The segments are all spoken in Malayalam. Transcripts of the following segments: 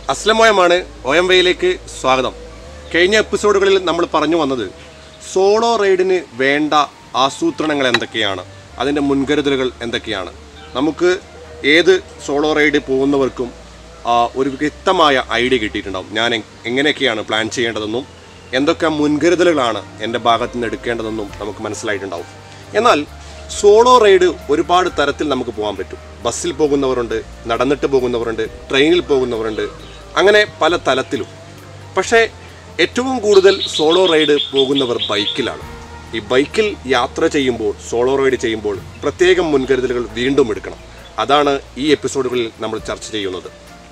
അസ്ലമോയമാണ് ഒ എം വൈയിലേക്ക് സ്വാഗതം കഴിഞ്ഞ എപ്പിസോഡുകളിൽ നമ്മൾ പറഞ്ഞു വന്നത് സോളോ റൈഡിന് വേണ്ട ആസൂത്രണങ്ങൾ എന്തൊക്കെയാണ് അതിൻ്റെ മുൻകരുതലുകൾ എന്തൊക്കെയാണ് നമുക്ക് ഏത് സോളോ റൈഡ് പോകുന്നവർക്കും ആ, ഒരു വ്യക്തമായ ഐഡിയ കിട്ടിയിട്ടുണ്ടാവും ഞാൻ എ- എങ്ങനെയൊക്കെയാണ് പ്ലാൻ ചെയ്യേണ്ടതെന്നും എന്തൊക്കെ മുൻകരുതലുകളാണ് എൻ്റെ ഭാഗത്ത് നിന്ന് എടുക്കേണ്ടതെന്നും നമുക്ക് മനസ്സിലായിട്ടുണ്ടാവും എന്നാൽ സോളോ റൈഡ് ഒരുപാട് തരത്തിൽ നമുക്ക് പോകാൻ പറ്റും ബസ്സിൽ പോകുന്നവരുണ്ട് നടന്നിട്ട് പോകുന്നവരുണ്ട് ട്രെയിനിൽ പോകുന്നവരുണ്ട് അങ്ങനെ പല തലത്തിലും പക്ഷേ ഏറ്റവും കൂടുതൽ സോളോ റൈഡ് പോകുന്നവർ ബൈക്കിലാണ് ഈ ബൈക്കിൽ യാത്ര ചെയ്യുമ്പോൾ സോളോ റൈഡ് ചെയ്യുമ്പോൾ പ്രത്യേകം മുൻകരുതലുകൾ വീണ്ടും എടുക്കണം അതാണ് ഈ എപ്പിസോഡുകളിൽ നമ്മൾ ചർച്ച ചെയ്യുന്നത്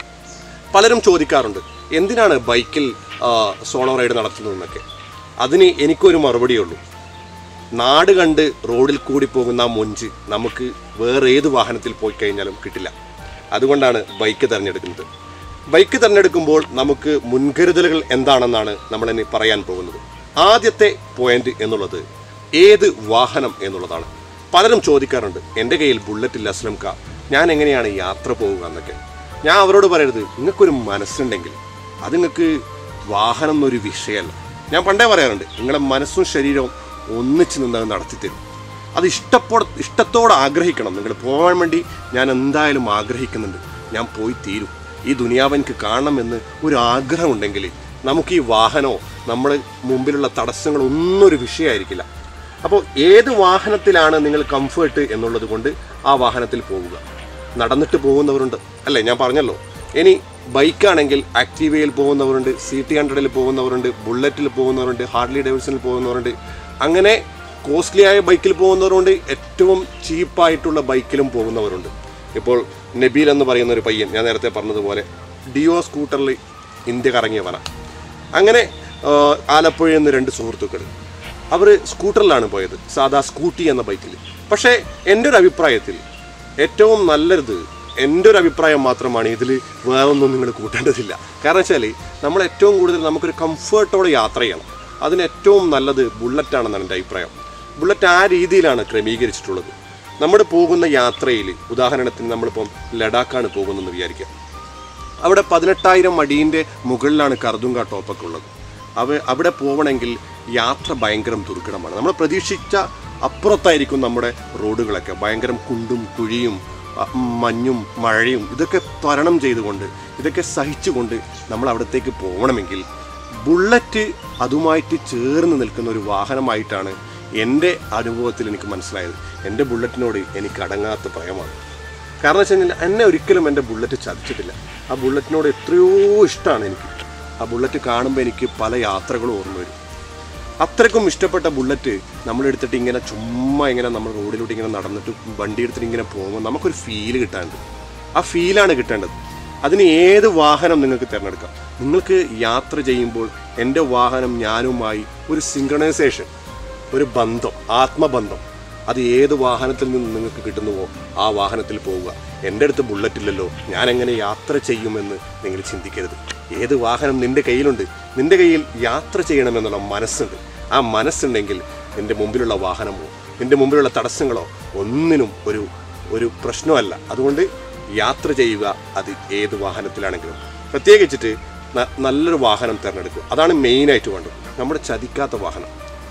പലരും ചോദിക്കാറുണ്ട് എന്തിനാണ് ബൈക്കിൽ ആ, സോളോ റൈഡ് നടത്തുന്നതെന്നൊക്കെ അതിന് എനിക്കൊരു മറുപടിയുള്ളൂ നാട് കണ്ട് റോഡിൽ കൂടി പോകുന്ന ആ മൊഞ്ച് നമുക്ക് വേറെ ഏത് വാഹനത്തിൽ പോയി കഴിഞ്ഞാലും കിട്ടില്ല അതുകൊണ്ടാണ് ബൈക്ക് തിരഞ്ഞെടുക്കുന്നത് ബൈക്ക് തിരഞ്ഞെടുക്കുമ്പോൾ നമുക്ക് മുൻകരുതലുകൾ എന്താണെന്നാണ് നമ്മൾ ഇനി പറയാൻ പോകുന്നത് ആദ്യത്തെ പോയിന്റ് എന്നുള്ളത് ഏത് വാഹനം എന്നുള്ളതാണ് പലരും ചോദിക്കാറുണ്ട് എൻ്റെ കയ്യിൽ ബുള്ളറ്റ് ഇല്ല അസ്ലം കാ ഞാൻ എങ്ങനെയാണ് യാത്ര പോവുക എന്നൊക്കെ ഞാൻ അവരോട് പറയരുത് നിങ്ങൾക്കൊരു മനസ്സുണ്ടെങ്കിൽ അത് നിങ്ങൾക്ക് വാഹനം എന്നൊരു വിഷയമല്ല ഞാൻ പണ്ടേ പറയാറുണ്ട് നിങ്ങളെ മനസ്സും ശരീരവും ഒന്നിച്ച് നിന്ന് അത് നടത്തിത്തരും അത് ഇഷ്ടപ്പോ ഇഷ്ടത്തോടെ ആഗ്രഹിക്കണം നിങ്ങൾ പോകാൻ വേണ്ടി ഞാൻ എന്തായാലും ആഗ്രഹിക്കുന്നുണ്ട് ഞാൻ പോയി തീരും ഈ ദുനിയാവ് എനിക്ക് കാണണമെന്ന് ഒരു ആഗ്രഹം ഉണ്ടെങ്കിൽ നമുക്ക് ഈ വാഹനമോ നമ്മൾ മുമ്പിലുള്ള തടസ്സങ്ങളൊന്നും ഒരു വിഷയമായിരിക്കില്ല അപ്പോൾ ഏത് വാഹനത്തിലാണ് നിങ്ങൾ കംഫേർട്ട് എന്നുള്ളത് കൊണ്ട് ആ വാഹനത്തിൽ പോവുക നടന്നിട്ട് പോകുന്നവരുണ്ട് അല്ലേ ഞാൻ പറഞ്ഞല്ലോ ഇനി ബൈക്കാണെങ്കിൽ ആക്റ്റീവയിൽ പോകുന്നവരുണ്ട് സി ടി ഹൺഡ്രഡിൽ പോകുന്നവരുണ്ട് ബുള്ളറ്റിൽ പോകുന്നവരുണ്ട് ഹാർഡ്ലി ഡേവിഡ്സണിൽ പോകുന്നവരുണ്ട് അങ്ങനെ കോസ്റ്റ്ലി ആയ ബൈക്കിൽ പോകുന്നവരുണ്ട് ഏറ്റവും ചീപ്പായിട്ടുള്ള ബൈക്കിലും പോകുന്നവരുണ്ട് ഇപ്പോൾ നബീൽ എന്ന് പറയുന്ന ഒരു പയ്യൻ ഞാൻ നേരത്തെ പറഞ്ഞതുപോലെ ഡിയോ സ്കൂട്ടറിൽ ഇന്ത്യ കറങ്ങിയവനാണ് അങ്ങനെ ആ, ആലപ്പുഴയിൽ നിന്ന് രണ്ട് സുഹൃത്തുക്കൾ അവർ സ്കൂട്ടറിലാണ് പോയത് സാധാ സ്കൂട്ടി എന്ന ബൈക്കിൽ പക്ഷേ എൻ്റെ ഒരു അഭിപ്രായത്തിൽ ഏറ്റവും നല്ലത് എൻ്റെ ഒരു അഭിപ്രായം മാത്രമാണ് ഇതിൽ വേറൊന്നും നിങ്ങൾ കൂട്ടേണ്ടതില്ല കാരണം വെച്ചാൽ നമ്മൾ ഏറ്റവും കൂടുതൽ നമുക്കൊരു കംഫേർട്ടോടെ യാത്ര ചെയ്യണം അതിന് ഏറ്റവും നല്ലത് ബുള്ളറ്റാണെന്നാണ് എൻ്റെ അഭിപ്രായം ബുള്ളറ്റ് ആ രീതിയിലാണ് ക്രമീകരിച്ചിട്ടുള്ളത് നമ്മൾ പോകുന്ന യാത്രയിൽ ഉദാഹരണത്തിന് നമ്മളിപ്പം ലഡാക്കാണ് പോകുന്നതെന്ന് വിചാരിക്കുക അവിടെ പതിനെട്ടായിരം അടീൻ്റെ മുകളിലാണ് കർദുങ്ക ടോപ്പൊക്കെ ഉള്ളത് അവ അവിടെ പോകണമെങ്കിൽ യാത്ര ഭയങ്കരം ദുർഘടമാണ് നമ്മൾ പ്രതീക്ഷിച്ച അപ്പുറത്തായിരിക്കും നമ്മുടെ റോഡുകളൊക്കെ ഭയങ്കരം കുണ്ടും കുഴിയും അ, മഞ്ഞും മഴയും ഇതൊക്കെ തരണം ചെയ്തുകൊണ്ട് ഇതൊക്കെ സഹിച്ചുകൊണ്ട് നമ്മൾ അവിടത്തേക്ക് പോകണമെങ്കിൽ ബുള്ളറ്റ് അതുമായിട്ട് ചേർന്ന് നിൽക്കുന്ന ഒരു വാഹനമായിട്ടാണ് എൻ്റെ അനുഭവത്തിൽ എനിക്ക് മനസ്സിലായത് എൻ്റെ ബുള്ളറ്റിനോട് എനിക്ക് അടങ്ങാത്ത പ്രയമാണ് കാരണം വെച്ച് കഴിഞ്ഞാൽ എന്നെ ഒരിക്കലും എൻ്റെ ബുള്ളറ്റ് ചതിച്ചിട്ടില്ല ആ ബുള്ളറ്റിനോട് എത്രയോ ഇഷ്ടമാണ് എനിക്ക് ആ ബുള്ളറ്റ് കാണുമ്പോൾ എനിക്ക് പല യാത്രകളും ഓർമ്മ വരും അത്രയ്ക്കും ഇഷ്ടപ്പെട്ട ബുള്ളറ്റ് നമ്മളെടുത്തിട്ട് ഇങ്ങനെ ചുമ്മാ ഇങ്ങനെ നമ്മൾ റോഡിലൂടെ ഇങ്ങനെ നടന്നിട്ട് വണ്ടി എടുത്തിട്ട് ഇങ്ങനെ പോകുമ്പോൾ നമുക്കൊരു ഫീല് കിട്ടാനുണ്ട് ആ ഫീലാണ് കിട്ടേണ്ടത് അതിന് ഏത് വാഹനം നിങ്ങൾക്ക് തിരഞ്ഞെടുക്കാം നിങ്ങൾക്ക് യാത്ര ചെയ്യുമ്പോൾ എൻ്റെ വാഹനം ഞാനുമായി ഒരു സിങ്ക്രണൈസേഷൻ ഒരു ബന്ധം ആത്മബന്ധം അത് ഏത് വാഹനത്തിൽ നിന്ന് നിങ്ങൾക്ക് കിട്ടുന്നുവോ ആ വാഹനത്തിൽ പോവുക എൻ്റെ അടുത്ത് ബുള്ളറ്റ് ഇല്ലല്ലോ ഞാൻ എങ്ങനെ യാത്ര ചെയ്യുമെന്ന് നിങ്ങൾ ചിന്തിക്കരുത് ഏത് വാഹനം നിന്റെ കയ്യിലുണ്ട് നിന്റെ കയ്യിൽ യാത്ര ചെയ്യണമെന്നുള്ള മനസ്സുണ്ട് ആ മനസ്സുണ്ടെങ്കിൽ നിന്റെ മുമ്പിലുള്ള വാഹനമോ നിന്റെ മുമ്പിലുള്ള തടസ്സങ്ങളോ ഒന്നിനും ഒരു ഒരു പ്രശ്നമല്ല അതുകൊണ്ട് യാത്ര ചെയ്യുക അത് ഏത് വാഹനത്തിലാണെങ്കിലും പ്രത്യേകിച്ചിട്ട് ന- നല്ലൊരു വാഹനം തിരഞ്ഞെടുക്കുക അതാണ് മെയിനായിട്ട് വേണ്ടത് നമ്മുടെ ചതിക്കാത്ത വാഹനം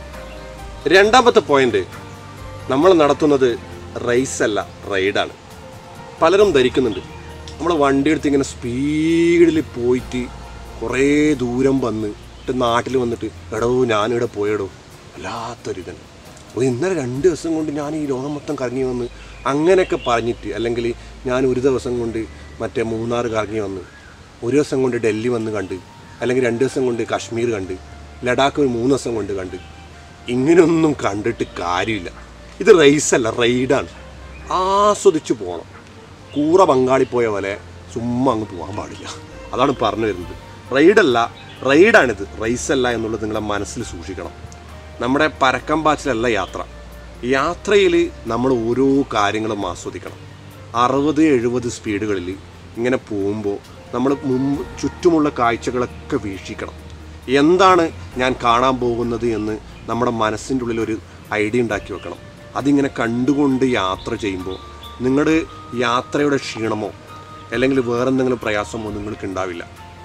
രണ്ടാമത്തെ പോയിന്റ് നമ്മൾ നടത്തുന്നത് റേസ് അല്ല റൈഡാണ് പലരും ധരിക്കുന്നുണ്ട് നമ്മുടെ വണ്ടി എടുത്ത് ഇങ്ങനെ സ്പീഡിൽ പോയിട്ട് കുറേ ദൂരം വന്ന് എന്നിട്ട് നാട്ടിൽ വന്നിട്ട് എടോ ഞാനിവിടെ പോയടോ വല്ലാത്തൊരിതന്നെ ഒരു ഇന്നലെ രണ്ട് ദിവസം കൊണ്ട് ഞാൻ ഈ ലോകം മൊത്തം കറങ്ങി വന്ന് അങ്ങനെയൊക്കെ പറഞ്ഞിട്ട് അല്ലെങ്കിൽ ഞാൻ ഒരു ദിവസം കൊണ്ട് മറ്റേ മൂന്നാർ കറങ്ങി വന്ന് ഒരു ദിവസം കൊണ്ട് ഡൽഹി വന്ന് കണ്ട് അല്ലെങ്കിൽ രണ്ട് ദിവസം കൊണ്ട് കാശ്മീർ കണ്ട് ലഡാക്ക് ഒരു മൂന്ന് ദിവസം കൊണ്ട് കണ്ട് ഇങ്ങനെയൊന്നും കണ്ടിട്ട് കാര്യമില്ല ഇത് റേസല്ല റൈഡാണ് ആസ്വദിച്ച് പോകണം കൂറ പങ്കാളി പോയ പോലെ ചുമ്മാ അങ്ങ് പോകാൻ പാടില്ല അതാണ് പറഞ്ഞു വരുന്നത് റൈഡല്ല റൈഡാണിത് റേസല്ല എന്നുള്ളത് നിങ്ങളെ മനസ്സിൽ സൂക്ഷിക്കണം നമ്മുടെ പരക്കം പാച്ചിലല്ല യാത്ര യാത്രയിൽ നമ്മൾ ഓരോ കാര്യങ്ങളും ആസ്വദിക്കണം അറുപത് എഴുപത് സ്പീഡുകളിൽ ഇങ്ങനെ പോകുമ്പോൾ നമ്മൾ മുമ്പ് ചുറ്റുമുള്ള കാഴ്ചകളൊക്കെ വീക്ഷിക്കണം എന്താണ് ഞാൻ കാണാൻ പോകുന്നത് എന്ന് നമ്മുടെ മനസ്സിൻ്റെ ഉള്ളിൽ ഒരു ഐഡിയ ഉണ്ടാക്കി വെക്കണം അതിങ്ങനെ കണ്ടുകൊണ്ട് യാത്ര ചെയ്യുമ്പോൾ നിങ്ങളുടെ യാത്രയുടെ ക്ഷീണമോ അല്ലെങ്കിൽ വേറെന്തെങ്കിലും പ്രയാസമോ നിങ്ങൾക്ക് ഉണ്ടാവില്ല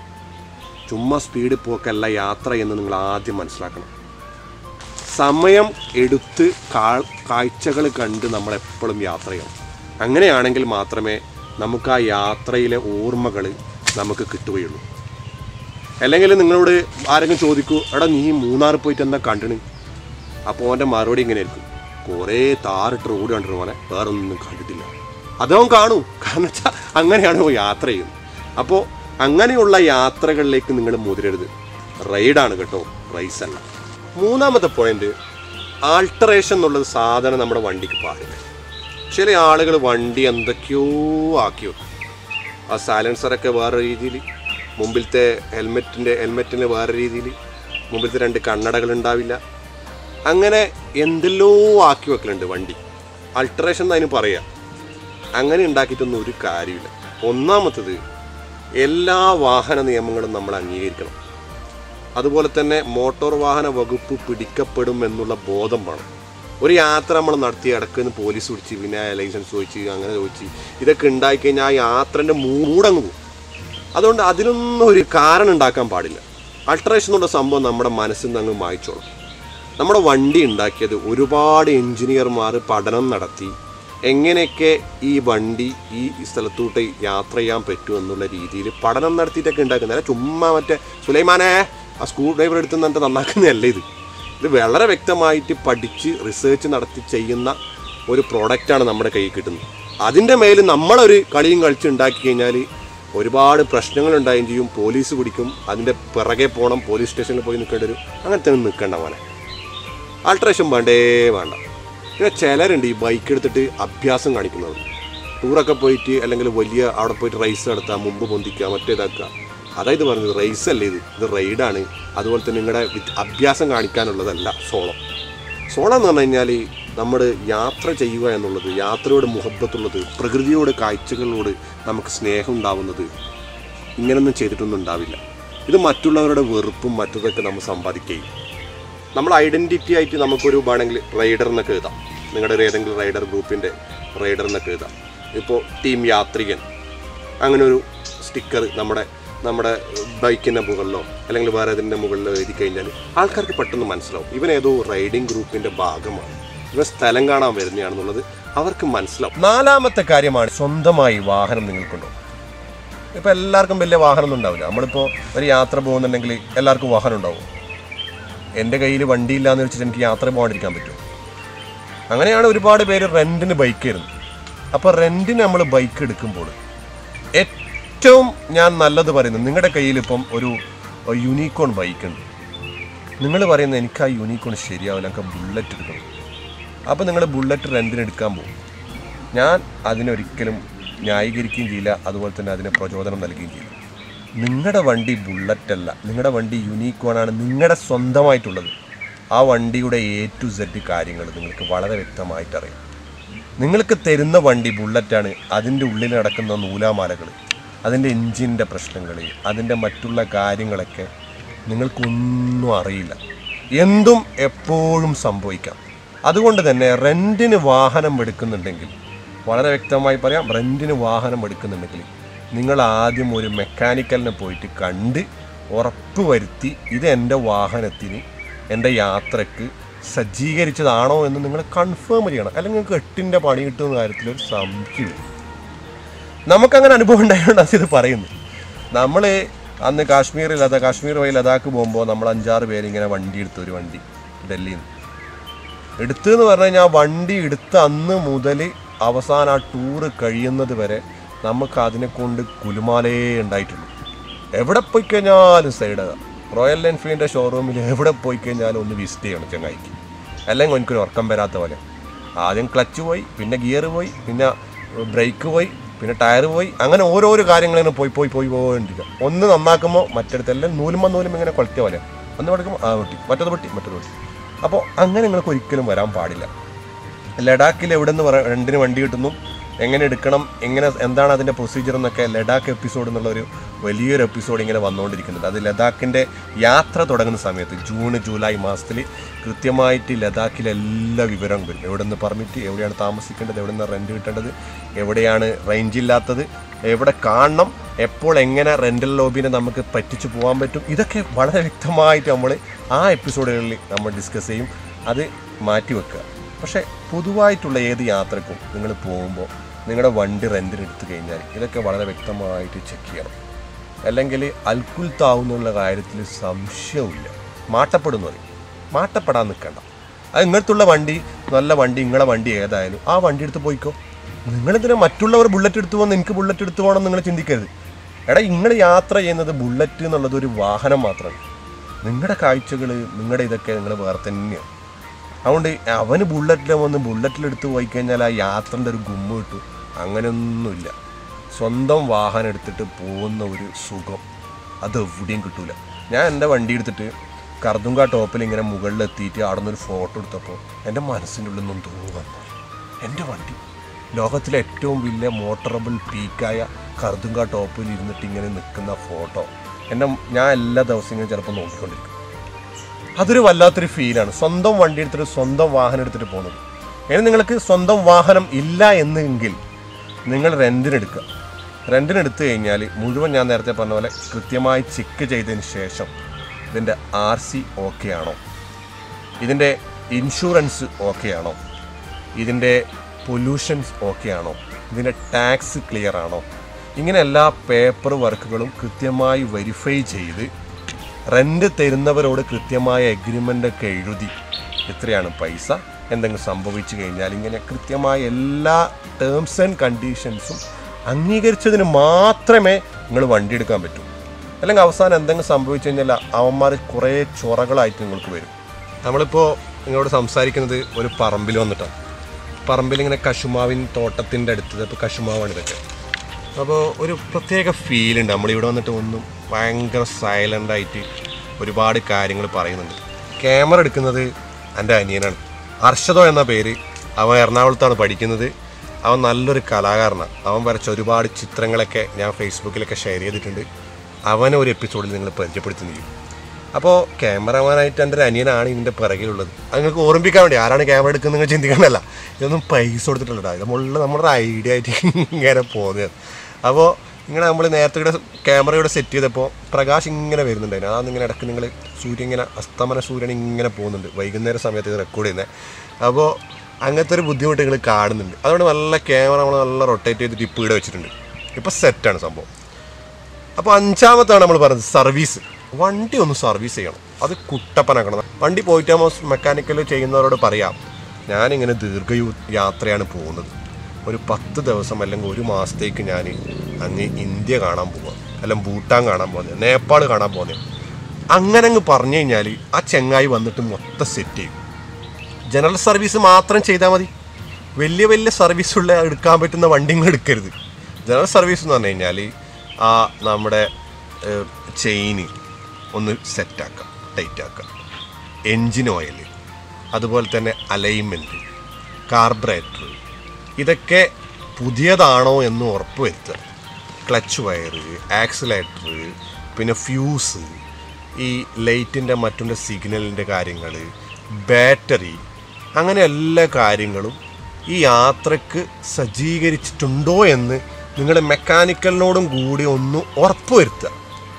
ചുമ്മാ സ്പീഡ് പോക്കല്ല യാത്ര എന്ന് നിങ്ങൾ ആദ്യം മനസ്സിലാക്കണം സമയം എടുത്ത് കാഴ്ചകൾ കണ്ട് നമ്മൾ എപ്പോഴും യാത്ര ചെയ്യണം അങ്ങനെയാണെങ്കിൽ മാത്രമേ നമുക്ക് ആ യാത്രയിലെ ഓർമ്മകൾ നമുക്ക് കിട്ടുകയുള്ളൂ അല്ലെങ്കിൽ നിങ്ങളോട് ആരെങ്കിലും ചോദിക്കൂ എടാ നീ മൂന്നാർ പോയിട്ട് എന്താ കണ്ടിന് അപ്പോൾ അവൻ്റെ മറുപടി ഇങ്ങനെ ആയിരിക്കും കുറേ താറിട്ട് റോഡ് കണ്ടിട്ട് പോലെ വേറെ ഒന്നും കണ്ടിട്ടില്ല അതവൻ കാണൂ കാരണം വെച്ചാൽ അങ്ങനെയാണ് അവൻ യാത്ര ചെയ്യുന്നത് അപ്പോൾ അങ്ങനെയുള്ള യാത്രകളിലേക്ക് നിങ്ങൾ മുതിരരുത് റൈഡാണ് കേട്ടോ റൈസ് അല്ല മൂന്നാമത്തെ പോയിന്റ് ആൾട്ടറേഷൻ എന്നുള്ളത് സാധനം നമ്മുടെ വണ്ടിക്ക് പാടില്ല ചില ആളുകൾ വണ്ടി എന്തൊക്കെയോ ആക്കി വെക്കും ആ സൈലൻസറൊക്കെ വേറെ രീതിയിൽ മുമ്പിലത്തെ ഹെൽമെറ്റിൻ്റെ ഹെൽമെറ്റിന് വേറെ രീതിയിൽ മുമ്പിലത്തെ രണ്ട് കണ്ണടകൾ ഉണ്ടാവില്ല അങ്ങനെ എന്തെല്ലോ ആക്കി വെക്കലുണ്ട് വണ്ടി അൾട്രേഷൻ എന്ന് അതിന് പറയാം അങ്ങനെ ഉണ്ടാക്കിയിട്ടൊന്നും ഒരു കാര്യമില്ല ഒന്നാമത്തത് എല്ലാ വാഹന നിയമങ്ങളും നമ്മൾ അംഗീകരിക്കണം അതുപോലെ തന്നെ മോട്ടോർ വാഹന വകുപ്പ് പിടിക്കപ്പെടും എന്നുള്ള ബോധം വേണം ഒരു യാത്ര നമ്മൾ നടത്തി ഇടയ്ക്ക് പോലീസ് പിടിച്ച് പിന്നെ ലൈസൻസ് ചോദിച്ച് അങ്ങനെ ചോദിച്ച് ഇതൊക്കെ ഉണ്ടായിക്കഴിഞ്ഞാൽ ആ യാത്രൻ്റെ മൂടങ്ങ് പോകും അതുകൊണ്ട് അതിനൊന്നും ഒരു കാരണം ഉണ്ടാക്കാൻ പാടില്ല അൾട്രേഷൻ എന്നുള്ള സംഭവം നമ്മുടെ മനസ്സിൽ നിന്ന് അങ്ങ് മായ്ച്ചോളും നമ്മുടെ വണ്ടി ഉണ്ടാക്കിയത് ഒരുപാട് എഞ്ചിനീയർമാർ പഠനം നടത്തി എങ്ങനെയൊക്കെ ഈ വണ്ടി ഈ സ്ഥലത്തോട്ട് യാത്ര ചെയ്യാൻ പറ്റും എന്നുള്ള രീതിയിൽ പഠനം നടത്തിയിട്ടൊക്കെ ഉണ്ടാക്കുന്നത് അല്ല ചുമ്മാ മറ്റേ സുലൈമാനെ ആ സ്ക്രൂ ഡ്രൈവർ എടുത്ത് എന്നിട്ട് നന്നാക്കുന്നതല്ല ഇത് ഇത് വളരെ വ്യക്തമായിട്ട് പഠിച്ച് റിസർച്ച് നടത്തി ചെയ്യുന്ന ഒരു പ്രോഡക്റ്റാണ് നമ്മുടെ കയ്യിൽ കിട്ടുന്നത് അതിൻ്റെ മേൽ നമ്മളൊരു കളിയും കളിച്ച് ഉണ്ടാക്കി കഴിഞ്ഞാൽ ഒരുപാട് പ്രശ്നങ്ങൾ ഉണ്ടാവുകയും ചെയ്യും പോലീസ് പിടിക്കും അതിൻ്റെ പിറകെ പോകണം പോലീസ് സ്റ്റേഷനിൽ പോയി നിൽക്കേണ്ടി വരും അങ്ങനത്തെ ഒന്നും നിൽക്കേണ്ട പോലെ ആൾട്രേഷൻ വേണ്ടേ വേണ്ട പിന്നെ ചിലരുണ്ട് ഈ ബൈക്ക് എടുത്തിട്ട് അഭ്യാസം കാണിക്കുന്നവർ ടൂറൊക്കെ പോയിട്ട് അല്ലെങ്കിൽ വലിയ അവിടെ പോയിട്ട് റൈസ് നടത്തുക മുമ്പ് പൊന്തിക്കുക മറ്റേതാക്കുക അതായത് പറഞ്ഞത് റേസ് അല്ലേ ഇത് ഇത് റൈഡാണ് അതുപോലെ തന്നെ നിങ്ങളുടെ വിത്ത് അഭ്യാസം കാണിക്കാനുള്ളതല്ല സോളം സോളം എന്ന് പറഞ്ഞു കഴിഞ്ഞാൽ നമ്മൾ യാത്ര ചെയ്യുക എന്നുള്ളത് യാത്രയോട് മുഹബത്തുള്ളത് പ്രകൃതിയോട് കാഴ്ചകളോട് നമുക്ക് സ്നേഹം ഉണ്ടാവുന്നത് ഇങ്ങനൊന്നും ചെയ്തിട്ടൊന്നും ഉണ്ടാവില്ല ഇത് മറ്റുള്ളവരുടെ വെറുപ്പും മറ്റതൊക്കെ നമ്മൾ സമ്പാദിക്കുകയും നമ്മൾ ഐഡൻറ്റിറ്റി ആയിട്ട് നമുക്കൊരു വേണമെങ്കിൽ റൈഡർ എന്നൊക്കെ എഴുതാം നിങ്ങളുടെ ഒരു ഏതെങ്കിലും റൈഡർ ഗ്രൂപ്പിൻ്റെ റൈഡർ എന്നൊക്കെ എഴുതാം ഇപ്പോൾ ടീം യാത്രികൻ അങ്ങനെ ഒരു സ്റ്റിക്കർ നമ്മുടെ നമ്മുടെ ബൈക്കിൻ്റെ മുകളിലോ അല്ലെങ്കിൽ വേറെ ഏതിൻ്റെ മുകളിലോ എഴുതി കഴിഞ്ഞാൽ ആൾക്കാർക്ക് പെട്ടെന്ന് മനസ്സിലാവും ഇവൻ ഏതോ റൈഡിങ് ഗ്രൂപ്പിൻ്റെ ഭാഗമാണ് ഇവൻ സ്ഥലം കാണാൻ വരുന്നതാണെന്നുള്ളത് അവർക്ക് മനസ്സിലാവും നാലാമത്തെ കാര്യമാണ് സ്വന്തമായി വാഹനം നിങ്ങൾക്കുണ്ടോ ഇപ്പോൾ എല്ലാവർക്കും വലിയ വാഹനമൊന്നും ഉണ്ടാവില്ല നമ്മളിപ്പോൾ ഒരു യാത്ര പോകുന്നുണ്ടെങ്കിൽ എല്ലാവർക്കും വാഹനം ഉണ്ടാവും എൻ്റെ കയ്യിൽ വണ്ടിയില്ലാന്ന് വെച്ചിട്ട് എനിക്ക് യാത്ര പോകാണ്ടിരിക്കാൻ പറ്റും അങ്ങനെയാണ് ഒരുപാട് പേര് റെൻറ്റിന് ബൈക്ക് തരുന്നത് അപ്പോൾ റെൻറ്റിന് നമ്മൾ ബൈക്ക് എടുക്കുമ്പോൾ ഏറ്റവും ഞാൻ നല്ലത് പറയുന്നത് നിങ്ങളുടെ കയ്യിൽ ഇപ്പം ഒരു യൂണിക്കോൺ ബൈക്ക് ഉണ്ട് നിങ്ങൾ പറയുന്നത് എനിക്ക് ആ യൂണിക്കോൺ ശരിയാവില്ല എനിക്ക് ബുള്ളറ്റ് എടുക്കണം അപ്പോൾ നിങ്ങൾ ബുള്ളറ്റ് റെൻറ്റിന് എടുക്കാൻ പോകും ഞാൻ അതിനൊരിക്കലും ന്യായീകരിക്കുകയും ചെയ്യില്ല അതുപോലെ തന്നെ അതിന് പ്രചോദനം നൽകുകയും ചെയ്യില്ല നിങ്ങളുടെ വണ്ടി ബുള്ളറ്റ് അല്ല നിങ്ങളുടെ വണ്ടി യൂണിക്കോണാണ് നിങ്ങളുടെ സ്വന്തമായിട്ടുള്ളത് ആ വണ്ടിയുടെ എ ടു സെഡ് കാര്യങ്ങൾ നിങ്ങൾക്ക് വളരെ വ്യക്തമായിട്ട് അറിയാം നിങ്ങൾക്ക് തരുന്ന വണ്ടി ബുള്ളറ്റാണ് അതിൻ്റെ ഉള്ളിൽ നടക്കുന്ന നൂലാമാലകൾ അതിൻ്റെ എൻജിൻ്റെ പ്രശ്നങ്ങൾ അതിൻ്റെ മറ്റുള്ള കാര്യങ്ങളൊക്കെ നിങ്ങൾക്കൊന്നും അറിയില്ല എന്തും എപ്പോഴും സംഭവിക്കാം അതുകൊണ്ട് തന്നെ റെൻറ്റിന് വാഹനം എടുക്കുന്നുണ്ടെങ്കിൽ വളരെ വ്യക്തമായി പറയാം റെൻറ്റിന് വാഹനം എടുക്കുന്നുണ്ടെങ്കിൽ നിങ്ങൾ ആദ്യം ഒരു മെക്കാനിക്കലിനെ പോയിട്ട് കണ്ട് ഉറപ്പ് വരുത്തി ഇത് എൻ്റെ വാഹനത്തിന് എൻ്റെ യാത്രയ്ക്ക് സജ്ജീകരിച്ചതാണോ എന്ന് നിങ്ങൾ കൺഫേം ചെയ്യണം അല്ലെങ്കിൽ നിങ്ങൾക്ക് എട്ടിൻ്റെ പണി കിട്ടുന്ന കാര്യത്തിൽ ഒരു സംശയമില്ല നമുക്കങ്ങനെ അനുഭവം ഉണ്ടായതുകൊണ്ട് ഇത് പറയുന്നു നമ്മൾ അന്ന് കാശ്മീർ ലഡാക്ക് കാശ്മീർ വഴി ലഡാക്ക് പോകുമ്പോൾ നമ്മൾ അഞ്ചാറ് പേര് ഇങ്ങനെ വണ്ടി എടുത്തു ഒരു വണ്ടി ഡൽഹിയിൽ നിന്ന് എടുത്തു എന്ന് പറഞ്ഞു കഴിഞ്ഞാൽ വണ്ടി എടുത്ത അന്ന് മുതൽ അവസാനം ആ ടൂറ് കഴിയുന്നത് വരെ നമുക്ക് അതിനെ കൊണ്ട് കുലുമാലേ ഉണ്ടായിട്ടുള്ളൂ എവിടെ പോയി കഴിഞ്ഞാലും സൈഡ് റോയൽ എൻഫീൽഡിൻ്റെ ഷോറൂമിൽ എവിടെ പോയി കഴിഞ്ഞാലും ഒന്ന് വിസിറ്റ് ചെയ്യണം ചങ്ങായിക്ക് അല്ലെങ്കിൽ എനിക്കൊരു ഉറക്കം വരാത്ത പോലെ ആദ്യം ക്ലച്ച് പോയി പിന്നെ ഗിയർ പോയി പിന്നെ ബ്രേക്ക് പോയി പിന്നെ ടയർ പോയി അങ്ങനെ ഓരോരോ കാര്യങ്ങളിങ്ങനെ പോയി പോയി പോയി പോയിട്ടിരിക്കുക ഒന്ന് നന്നാക്കുമ്പോൾ മറ്റടുത്തെല്ലാം നൂലുമ്പോൾ നൂലും ഇങ്ങനെ കൊളത്തിയ പോലെ ഒന്ന് പഠിക്കുമ്പോൾ ആ പൊട്ടി മറ്റത് പൊട്ടി മറ്റത് പൊട്ടി അപ്പോൾ അങ്ങനെ നിങ്ങൾക്ക് ഒരിക്കലും വരാൻ പാടില്ല ലഡാക്കിൽ എവിടെ നിന്ന് പറ രണ്ടിന് വണ്ടി കിട്ടുന്നു എങ്ങനെ എടുക്കണം എങ്ങനെ എന്താണ് അതിൻ്റെ പ്രൊസീജിയർ എന്നൊക്കെ ലഡാക്ക് എപ്പിസോഡ് എന്നുള്ള ഒരു വലിയൊരു എപ്പിസോഡ് ഇങ്ങനെ വന്നുകൊണ്ടിരിക്കുന്നുണ്ട് അത് ലഡാക്കിൻ്റെ യാത്ര തുടങ്ങുന്ന സമയത്ത് ജൂൺ ജൂലൈ മാസത്തിൽ കൃത്യമായിട്ട് ലഡാക്കിലെ എല്ലാ വിവരവും വരും എവിടെ നിന്ന് പെർമിറ്റ് എവിടെയാണ് താമസിക്കേണ്ടത് എവിടെ നിന്ന് റെൻറ്റ് കിട്ടേണ്ടത് എവിടെയാണ് റേഞ്ച് ഇല്ലാത്തത് എവിടെ കാണണം എപ്പോൾ എങ്ങനെ റെൻ്റൽ ലോബിനെ നമുക്ക് പറ്റിച്ചു പോകാൻ പറ്റും ഇതൊക്കെ വളരെ വ്യക്തമായിട്ട് നമ്മൾ ആ എപ്പിസോഡുകളിൽ നമ്മൾ ഡിസ്കസ് ചെയ്യും അത് മാറ്റി വെക്കുക പക്ഷേ പൊതുവായിട്ടുള്ള ഏത് യാത്രക്കും നിങ്ങൾ പോകുമ്പോൾ നിങ്ങളുടെ വണ്ടി റെൻറ്റിന് എടുത്തു കഴിഞ്ഞാൽ ഇതൊക്കെ വളരെ വ്യക്തമായിട്ട് ചെക്ക് ചെയ്യണം അല്ലെങ്കിൽ അൽക്കുൽ താവുന്നുള്ള കാര്യത്തിൽ സംശയമില്ല മാട്ടപ്പെടുന്നു പറയും മാട്ടപ്പെടാൻ നിൽക്കണ്ട അത് ഇങ്ങനത്തുള്ള വണ്ടി നല്ല വണ്ടി നിങ്ങളെ വണ്ടി ഏതായാലും ആ വണ്ടി എടുത്ത് പോയിക്കോ നിങ്ങളിതിനെ മറ്റുള്ളവർ ബുള്ളറ്റ് എടുത്തു പോകുന്ന എനിക്ക് ബുള്ളറ്റ് എടുത്തു പോകണം നിങ്ങൾ ചിന്തിക്കരുത് എടാ നിങ്ങൾ യാത്ര ചെയ്യുന്നത് ബുള്ളറ്റ് എന്നുള്ളത് ഒരു വാഹനം മാത്രമാണ് നിങ്ങളുടെ കാഴ്ചകൾ നിങ്ങളുടെ ഇതൊക്കെ നിങ്ങൾ വേറെ തന്നെയാണ് അതുകൊണ്ട് അവന് ബുള്ളറ്റിൽ വന്ന് ബുള്ളറ്റിലെടുത്ത് പോയി കഴിഞ്ഞാൽ ആ യാത്രൻ്റെ ഒരു ഗുമ്മ കിട്ടും അങ്ങനെയൊന്നുമില്ല സ്വന്തം വാഹനം എടുത്തിട്ട് പോകുന്ന ഒരു സുഖം അത് എവിടെയും കിട്ടൂല ഞാൻ എൻ്റെ വണ്ടി എടുത്തിട്ട് കർദുങ്ക ടോപ്പിൽ ഇങ്ങനെ മുകളിലെത്തിയിട്ട് അവിടെ നിന്നൊരു ഫോട്ടോ എടുത്തപ്പോൾ എൻ്റെ മനസ്സിൻ്റെ ഉള്ളിൽ നിന്നും തോന്നി വന്നു എൻ്റെ വണ്ടി ലോകത്തിലെ ഏറ്റവും വലിയ മോട്ടറബിൾ പീക്കായ കർദുങ്ക ടോപ്പിൽ ഇരുന്നിട്ട് ഇങ്ങനെ നിൽക്കുന്ന ഫോട്ടോ എന്നെ ഞാൻ എല്ലാ ദിവസവും ഇങ്ങനെ ചിലപ്പോൾ നോക്കിക്കൊണ്ടിരിക്കും അതൊരു വല്ലാത്തൊരു ഫീലാണ് സ്വന്തം വണ്ടി എടുത്തിട്ട് സ്വന്തം വാഹനം എടുത്തിട്ട് പോകുന്നത് ഇനി നിങ്ങൾക്ക് സ്വന്തം വാഹനം ഇല്ല എന്നെങ്കിൽ നിങ്ങൾ റെൻറ്റിനെടുക്കുക റെൻറ്റിനെടുത്തു കഴിഞ്ഞാൽ മുഴുവൻ ഞാൻ നേരത്തെ പറഞ്ഞ പോലെ കൃത്യമായി ചെക്ക് ചെയ്തതിന് ശേഷം ഇതിൻ്റെ ആർ സി ഓക്കെ ആണോ ഇതിൻ്റെ ഇൻഷുറൻസ് ഓക്കെ ആണോ ഇതിൻ്റെ പൊല്യൂഷൻസ് ഓക്കെ ആണോ ഇതിൻ്റെ ടാക്സ് ക്ലിയർ ആണോ ഇങ്ങനെ എല്ലാ പേപ്പർ വർക്കുകളും കൃത്യമായി വെരിഫൈ ചെയ്ത് റെൻ്റ് തരുന്നവരോട് കൃത്യമായ എഗ്രിമെൻ്റ് ഒക്കെ എഴുതി എത്രയാണ് പൈസ എന്തെങ്കിലും സംഭവിച്ചു കഴിഞ്ഞാൽ ഇങ്ങനെ കൃത്യമായ എല്ലാ ടേംസ് ആൻഡ് കണ്ടീഷൻസും അംഗീകരിച്ചതിന് മാത്രമേ നിങ്ങൾ വണ്ടി എടുക്കാൻ പറ്റൂ അല്ലെങ്കിൽ അവസാനം എന്തെങ്കിലും സംഭവിച്ചു കഴിഞ്ഞാൽ അവന്മാർ കുറേ ചൊറകളായിട്ട് നിങ്ങൾക്ക് വരും നമ്മളിപ്പോൾ നിങ്ങളോട് സംസാരിക്കുന്നത് ഒരു പറമ്പിൽ വന്നിട്ടാണ് പറമ്പിൽ ഇങ്ങനെ കശുമാവിൻ തോട്ടത്തിൻ്റെ അടുത്ത് ഇപ്പോൾ കശുമാവാണ് ഇതൊക്കെ അപ്പോൾ ഒരു പ്രത്യേക ഫീലുണ്ട് നമ്മളിവിടെ വന്നിട്ട് ഒന്നും ഭയങ്കര സൈലൻ്റ് ആയിട്ട് ഒരുപാട് കാര്യങ്ങൾ പറയുന്നുണ്ട് ക്യാമറ എടുക്കുന്നത് എൻ്റെ അനിയനാണ് അർഷദോ എന്ന പേര് അവൻ എറണാകുളത്താണ് പഠിക്കുന്നത് അവൻ നല്ലൊരു കലാകാരനാണ് അവൻ വരച്ച ഒരുപാട് ചിത്രങ്ങളൊക്കെ ഞാൻ ഫേസ്ബുക്കിലൊക്കെ ഷെയർ ചെയ്തിട്ടുണ്ട് അവനെ ഒരു എപ്പിസോഡിൽ നിങ്ങൾ പരിചയപ്പെടുത്തി നിൽക്കും അപ്പോൾ ക്യാമറമാനായിട്ട് എൻ്റെ ഒരു അനിയനാണ് ഇതിൻ്റെ പിറകിലുള്ളത് അത് നിങ്ങൾക്ക് ഓർമ്മിപ്പിക്കാൻ വേണ്ടി ആരാണ് ക്യാമറ എടുക്കുന്നത് നിങ്ങൾ ചിന്തിക്കണമല്ല ഇതൊന്നും പൈസ കൊടുത്തിട്ടുള്ള ഇത് നമ്മളുള്ള നമ്മുടെ ഐഡിയ ആയിട്ട് ഇങ്ങനെ പോകുന്നത് അപ്പോൾ ഇങ്ങനെ നമ്മൾ നേരത്തെ ഇവിടെ ക്യാമറ ഇവിടെ സെറ്റ് ചെയ്തപ്പോൾ പ്രകാശ് ഇങ്ങനെ വരുന്നുണ്ടായിരുന്നു അതാണ് ഇങ്ങനെ ഇടയ്ക്ക് നിങ്ങൾ സൂര്യൻ ഇങ്ങനെ അസ്തമന സൂര്യൻ ഇങ്ങനെ പോകുന്നുണ്ട് വൈകുന്നേര സമയത്ത് ഇത് റെക്കോർഡ് ചെയ്യുന്നത് അപ്പോൾ അങ്ങനത്തെ ഒരു ബുദ്ധിമുട്ട് നിങ്ങൾ കാണുന്നുണ്ട് അതുകൊണ്ട് നല്ല ക്യാമറ നമ്മൾ നല്ല റൊട്ടേറ്റ് ചെയ്തിട്ട് ഇപ്പോൾ ഇവിടെ വെച്ചിട്ടുണ്ട് ഇപ്പോൾ സെറ്റാണ് സംഭവം അപ്പോൾ അഞ്ചാമത്താണ് നമ്മൾ പറഞ്ഞത് സർവീസ് വണ്ടി ഒന്ന് സർവീസ് ചെയ്യണം അത് കുട്ടപ്പനാക്കണം വണ്ടി പോയിട്ട് നമ്മൾ മെക്കാനിക്കൽ ചെയ്യുന്നവരോട് പറയാം ഞാനിങ്ങനെ ദീർഘ യാത്രയാണ് പോകുന്നത് ഒരു പത്ത് ദിവസം അല്ലെങ്കിൽ ഒരു മാസത്തേക്ക് ഞാൻ അങ്ങ് ഇന്ത്യ കാണാൻ പോവാം അല്ലെങ്കിൽ ഭൂട്ടാൻ കാണാൻ പോകുന്നത് നേപ്പാൾ കാണാൻ പോകുന്നത് അങ്ങനെ അങ്ങ് പറഞ്ഞു കഴിഞ്ഞാൽ ആ ചെങ്ങായി വന്നിട്ട് മൊത്തം സെറ്റ് ചെയ്യും ജനറൽ സർവീസ് മാത്രം ചെയ്താൽ മതി വലിയ വലിയ സർവീസുള്ള എടുക്കാൻ പറ്റുന്ന വണ്ടിങ്ങൾ എടുക്കരുത് ജനറൽ സർവീസ് എന്ന് പറഞ്ഞു കഴിഞ്ഞാൽ ആ നമ്മുടെ ചെയിന് ഒന്ന് സെറ്റാക്കാം ടൈറ്റാക്കാം എൻജിൻ ഓയിൽ അതുപോലെ തന്നെ അലൈൻമെൻറ്റ് കാർബറേറ്റർ ഇതൊക്കെ പുതിയതാണോ എന്ന് ഉറപ്പ് വരുത്തുക ക്ലച്ച് വയർ ആക്സിലേറ്റർ പിന്നെ ഫ്യൂസ് ഈ ലൈറ്റിൻ്റെ മറ്റുള്ള സിഗ്നലിൻ്റെ കാര്യങ്ങൾ ബാറ്ററി അങ്ങനെ എല്ലാ കാര്യങ്ങളും ഈ യാത്രക്ക് സജ്ജീകരിച്ചിട്ടുണ്ടോ എന്ന് നിങ്ങൾ മെക്കാനിക്കലിനോടും കൂടി ഒന്ന് ഉറപ്പ് വരുത്തുക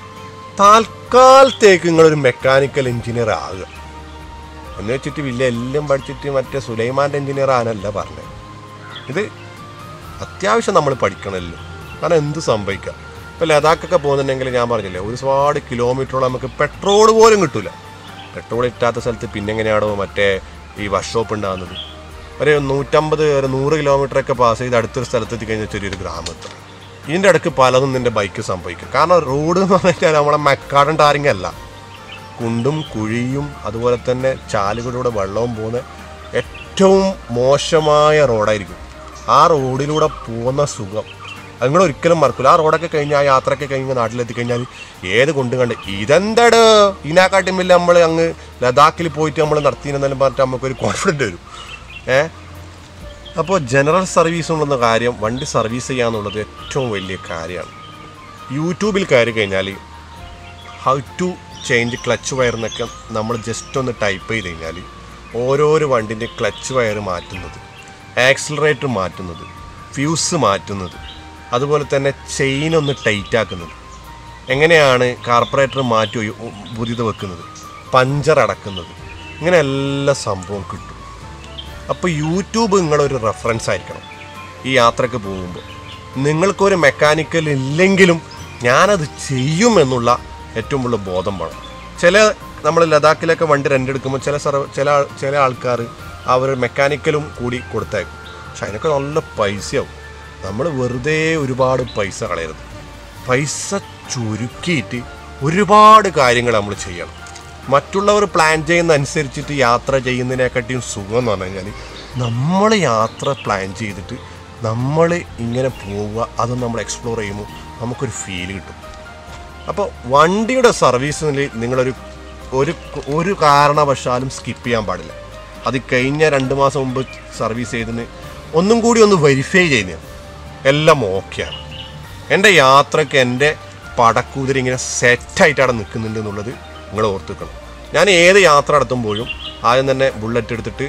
താൽക്കാലത്തേക്ക് നിങ്ങളൊരു മെക്കാനിക്കൽ എഞ്ചിനീയർ ആകുക എന്ന് വെച്ചിട്ട് വലിയ എല്ലാം പഠിച്ചിട്ട് മറ്റേ സുലൈമാൻ്റെ എഞ്ചിനീയർ ആനല്ല പറഞ്ഞത് ഇത് അത്യാവശ്യം നമ്മൾ പഠിക്കണമല്ലോ കാരണം എന്ത് സംഭവിക്കാം ഇപ്പോൾ ലഡാക്കൊക്കെ പോകുന്നുണ്ടെങ്കിൽ ഞാൻ പറഞ്ഞില്ലേ ഒരുപാട് കിലോമീറ്ററോളം നമുക്ക് പെട്രോൾ പോലും കിട്ടൂല പെട്രോൾ ഇട്ടാത്ത സ്ഥലത്ത് പിന്നെ എങ്ങനെയാണോ മറ്റേ ഈ വർക്ക്ഷോപ്പ് ഉണ്ടാകുന്നത് ഒരു നൂറ്റമ്പത് ഒരു നൂറ് കിലോമീറ്ററൊക്കെ പാസ് ചെയ്ത് അടുത്തൊരു സ്ഥലത്തെത്തി കഴിഞ്ഞാൽ ചെറിയൊരു ഗ്രാമത്തിൽ ഇതിൻ്റെ ഇടയ്ക്ക് പലതും നിൻ്റെ ബൈക്ക് സംഭവിക്കും കാരണം റോഡ് എന്ന് പറഞ്ഞാൽ നമ്മളെ മെക്കാടൻ ടാറിങ് അല്ല കുണ്ടും കുഴിയും അതുപോലെ തന്നെ ചാലുകളിലൂടെ വെള്ളവും പോകുന്ന ഏറ്റവും മോശമായ റോഡായിരിക്കും ആ റോഡിലൂടെ പോകുന്ന സുഖം അത് നിങ്ങൾ ഒരിക്കലും മറക്കില്ല ആ റോഡൊക്കെ കഴിഞ്ഞ് ആ യാത്രയൊക്കെ കഴിഞ്ഞ് നാട്ടിലെത്തി കഴിഞ്ഞാൽ ഏത് കൊണ്ട് കണ്ട് ഇതെന്താടോ ഇതിനെക്കാട്ടും വലിയ നമ്മൾ അങ്ങ് ലഡാക്കിൽ പോയിട്ട് നമ്മൾ നടത്തിയെന്നാലും പറഞ്ഞിട്ട് നമുക്കൊരു കോൺഫിഡൻറ്റ് വരും ഏ അപ്പോൾ ജനറൽ സർവീസ് എന്നുള്ള കാര്യം വണ്ടി സർവീസ് ചെയ്യാന്നുള്ളത് ഏറ്റവും വലിയ കാര്യമാണ് യൂട്യൂബിൽ കയറി കഴിഞ്ഞാൽ how to change clutch wire എന്നൊക്കെ നമ്മൾ ജസ്റ്റ് ഒന്ന് ടൈപ്പ് ചെയ്ത് കഴിഞ്ഞാൽ ഓരോരോ വണ്ടിൻ്റെ ക്ലച്ച് വയർ മാറ്റുന്നത് ആക്സിലറേറ്റർ മാറ്റുന്നത് ഫ്യൂസ് മാറ്റുന്നത് അതുപോലെ തന്നെ ചെയിൻ ഒന്ന് ടൈറ്റ് ആക്കുന്നത് എങ്ങനെയാണ് കാർപ്പറേറ്റർ മാറ്റി ഒഴി- പുതിയത് വെക്കുന്നത് പഞ്ചർ അടക്കുന്നത് ഇങ്ങനെ എല്ലാ സംഭവം കിട്ടും അപ്പോൾ യൂട്യൂബ് നിങ്ങളൊരു റെഫറൻസ് ആയിരിക്കണം ഈ യാത്രക്ക് പോകുമ്പോൾ നിങ്ങൾക്കൊരു മെക്കാനിക്കൽ ഇല്ലെങ്കിലും ഞാനത് ചെയ്യും എന്നുള്ള ഏറ്റവും വലിയ ബോധം വേണം ചില നമ്മൾ ലഡാക്കിലൊക്കെ വണ്ടി റെൻ്റ് എടുക്കുമ്പോൾ ചില സർവ ചില ആൾ- ചില ആൾക്കാർ അവർ മെക്കാനിക്കലും കൂടി കൊടുത്തേക്കും പക്ഷെ അതിനൊക്കെ നല്ല പൈസയാവും നമ്മൾ വെറുതെ ഒരുപാട് പൈസ കളയരുത് പൈസ ചുരുക്കിയിട്ട് ഒരുപാട് കാര്യങ്ങൾ നമ്മൾ ചെയ്യണം മറ്റുള്ളവർ പ്ലാൻ ചെയ്യുന്ന അനുസരിച്ചിട്ട് യാത്ര ചെയ്യുന്നതിനെക്കാട്ടിയും സുഖം എന്ന് പറഞ്ഞു കഴിഞ്ഞാൽ നമ്മൾ യാത്ര പ്ലാൻ ചെയ്തിട്ട് നമ്മൾ ഇങ്ങനെ പോവുക അത് നമ്മൾ എക്സ്പ്ലോർ ചെയ്യുമ്പോൾ നമുക്കൊരു ഫീൽ കിട്ടും അപ്പോൾ വണ്ടിയുടെ സർവീസിൽ നിങ്ങളൊരു ഒരു ഒരു കാരണവശാലും സ്കിപ്പ് ചെയ്യാൻ പാടില്ല അത് കഴിഞ്ഞ രണ്ട് മാസം മുമ്പ് സർവീസ് ചെയ്തതിന് ഒന്നും കൂടി ഒന്ന് വെരിഫൈ ചെയ്യുന്നതാണ് എല്ലാം ഓക്കെയാണ് എൻ്റെ യാത്രയ്ക്ക് എൻ്റെ പടക്കുതിരി ഇങ്ങനെ സെറ്റായിട്ട് അവിടെ നിൽക്കുന്നുണ്ട് എന്നുള്ളത് നിങ്ങൾ ഓർത്തുക്കണം ഞാൻ ഏത് യാത്ര നടത്തുമ്പോഴും ആദ്യം തന്നെ ബുള്ളറ്റ് എടുത്തിട്ട്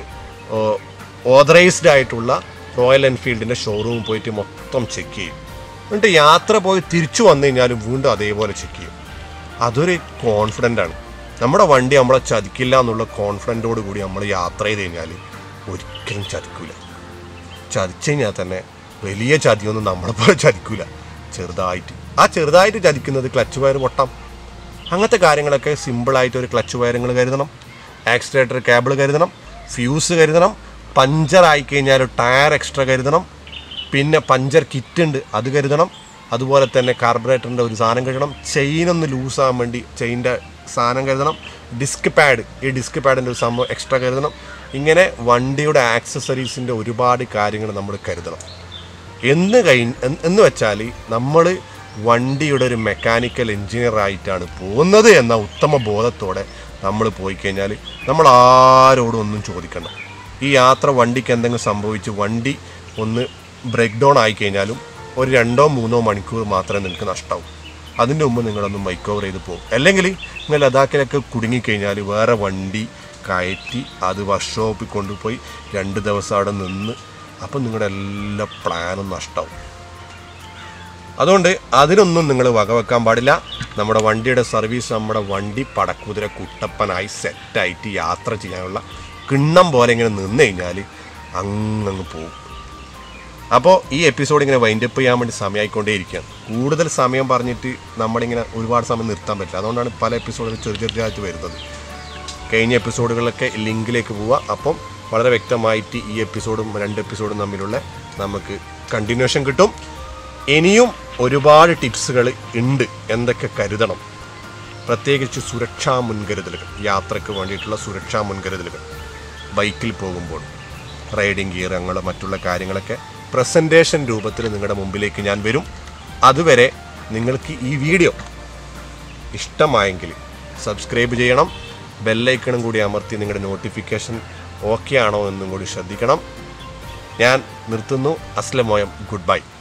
ഓതറൈസ്ഡ് ആയിട്ടുള്ള റോയൽ എൻഫീൽഡിൻ്റെ ഷോറൂമിൽ പോയിട്ട് മൊത്തം ചെക്ക് ചെയ്യും എന്നിട്ട് യാത്ര പോയി തിരിച്ചു വന്നു കഴിഞ്ഞാലും വീണ്ടും അതേപോലെ ചെക്ക് ചെയ്യും അതൊരു കോൺഫിഡൻ്റ് ആണ് നമ്മുടെ വണ്ടി നമ്മളെ ചതിക്കില്ല എന്നുള്ള കോൺഫിഡൻറ്റോട് കൂടി നമ്മൾ യാത്ര ചെയ്ത് കഴിഞ്ഞാൽ ഒരിക്കലും ചതിക്കില്ല ചതിച്ചു കഴിഞ്ഞാൽ തന്നെ വലിയ ചതിയൊന്നും നമ്മളെപ്പോലെ ചതിക്കൂല ചെറുതായിട്ട് ആ ചെറുതായിട്ട് ചതിക്കുന്നത് ക്ലച്ച് വയർ പൊട്ടാം അങ്ങനത്തെ കാര്യങ്ങളൊക്കെ സിമ്പിളായിട്ട് ഒരു ക്ലച്ച് വയറുകൾ കരുതണം ആക്സിലേറ്റർ കേബിൾ കരുതണം ഫ്യൂസ് കരുതണം പഞ്ചർ ആയി കഴിഞ്ഞാൽ ഒരു ടയർ എക്സ്ട്രാ കരുതണം പിന്നെ പഞ്ചർ കിറ്റ് ഉണ്ട് അത് കരുതണം അതുപോലെ തന്നെ കാർബറേറ്ററിൻ്റെ ഒരു സാധനം കരുതണം ചെയിൻ ഒന്ന് ലൂസാകാൻ വേണ്ടി ചെയിൻ്റെ സാധനം കരുതണം ഡിസ്ക് പാഡ് ഈ ഡിസ്ക് പാഡിൻ്റെ ഒരു സംഭവം എക്സ്ട്രാ കരുതണം ഇങ്ങനെ വണ്ടിയുടെ ആക്സസറീസിൻ്റെ ഒരുപാട് കാര്യങ്ങൾ നമ്മൾ കരുതണം എന്ന് കഴിഞ്ഞ് എന്ന് വെച്ചാൽ നമ്മൾ വണ്ടിയുടെ ഒരു മെക്കാനിക്കൽ എഞ്ചിനീയർ ആയിട്ടാണ് പോകുന്നത് എന്ന ഉത്തമ ബോധത്തോടെ നമ്മൾ പോയി കഴിഞ്ഞാൽ നമ്മൾ ആരോടും ഒന്നും ചോദിക്കണ്ട ഈ യാത്ര വണ്ടിക്ക് എന്തെങ്കിലും സംഭവിച്ച് വണ്ടി ഒന്ന് ബ്രേക്ക് ഡൗൺ ആയി കഴിഞ്ഞാലും ഒരു രണ്ടോ മൂന്നോ മണിക്കൂർ മാത്രമേ നിങ്ങൾക്ക് നഷ്ടമാവും അതിൻ്റെ മുമ്പ് നിങ്ങളൊന്ന് മൈക്ക് ഓവർ ചെയ്ത് പോകും അല്ലെങ്കിൽ നിങ്ങൾ ലഡാക്കിലൊക്കെ കുടുങ്ങിക്കഴിഞ്ഞാൽ വേറെ വണ്ടി കയറ്റി അത് വർക്ക്ഷോപ്പിൽ കൊണ്ടുപോയി രണ്ട് ദിവസം അവിടെ നിന്ന് അപ്പം നിങ്ങളുടെ എല്ലാ പ്ലാനും നഷ്ടമാവും അതുകൊണ്ട് അതിനൊന്നും നിങ്ങൾ വകവെക്കാൻ പാടില്ല നമ്മുടെ വണ്ടിയുടെ സർവീസ് നമ്മുടെ വണ്ടി പടക്കുതിര കുട്ടപ്പനായി സെറ്റായിട്ട് യാത്ര ചെയ്യാനുള്ള കിണ്ണം പോലെ ഇങ്ങനെ നിന്ന് കഴിഞ്ഞാൽ അങ്ങ് പോകും അപ്പോൾ ഈ എപ്പിസോഡ് ഇങ്ങനെ വൈൻഡപ്പ് ചെയ്യാൻ വേണ്ടി സമയമായിക്കൊണ്ടേയിരിക്കുകയാണ് കൂടുതൽ സമയം പറഞ്ഞിട്ട് നമ്മളിങ്ങനെ ഒരുപാട് സമയം നിർത്താൻ പറ്റില്ല അതുകൊണ്ടാണ് പല എപ്പിസോഡുകൾ ചെറു ചെറുതായിട്ട് വരുന്നത് കഴിഞ്ഞ എപ്പിസോഡുകളിലൊക്കെ ലിങ്കിലേക്ക് പോവുക അപ്പം വളരെ വ്യക്തമായിട്ട് ഈ എപ്പിസോഡും രണ്ട് എപ്പിസോഡും തമ്മിലുള്ള നമുക്ക് കണ്ടിന്യൂഷൻ കിട്ടും ഇനിയും ഒരുപാട് ടിപ്സുകൾ ഉണ്ട് എന്തൊക്കെ കരുതണം പ്രത്യേകിച്ച് സുരക്ഷാ മുൻകരുതലുകൾ യാത്രയ്ക്ക് വേണ്ടിയിട്ടുള്ള സുരക്ഷാ മുൻകരുതലുകൾ ബൈക്കിൽ പോകുമ്പോൾ റൈഡിങ് ഗിയർ അങ്ങനെ മറ്റുള്ള കാര്യങ്ങളൊക്കെ പ്രസൻറ്റേഷൻ രൂപത്തിൽ നിങ്ങളുടെ മുമ്പിലേക്ക് ഞാൻ വരും അതുവരെ നിങ്ങൾക്ക് ഈ വീഡിയോ ഇഷ്ടമായെങ്കിൽ സബ്സ്ക്രൈബ് ചെയ്യണം ബെല്ലൈക്കണും കൂടി അമർത്തി നിങ്ങളുടെ നോട്ടിഫിക്കേഷൻ ഓക്കെ ആണോ എന്നും കൂടി ശ്രദ്ധിക്കണം ഞാൻ നിർത്തുന്നു അസ്ലമോയം ഗുഡ് ബൈ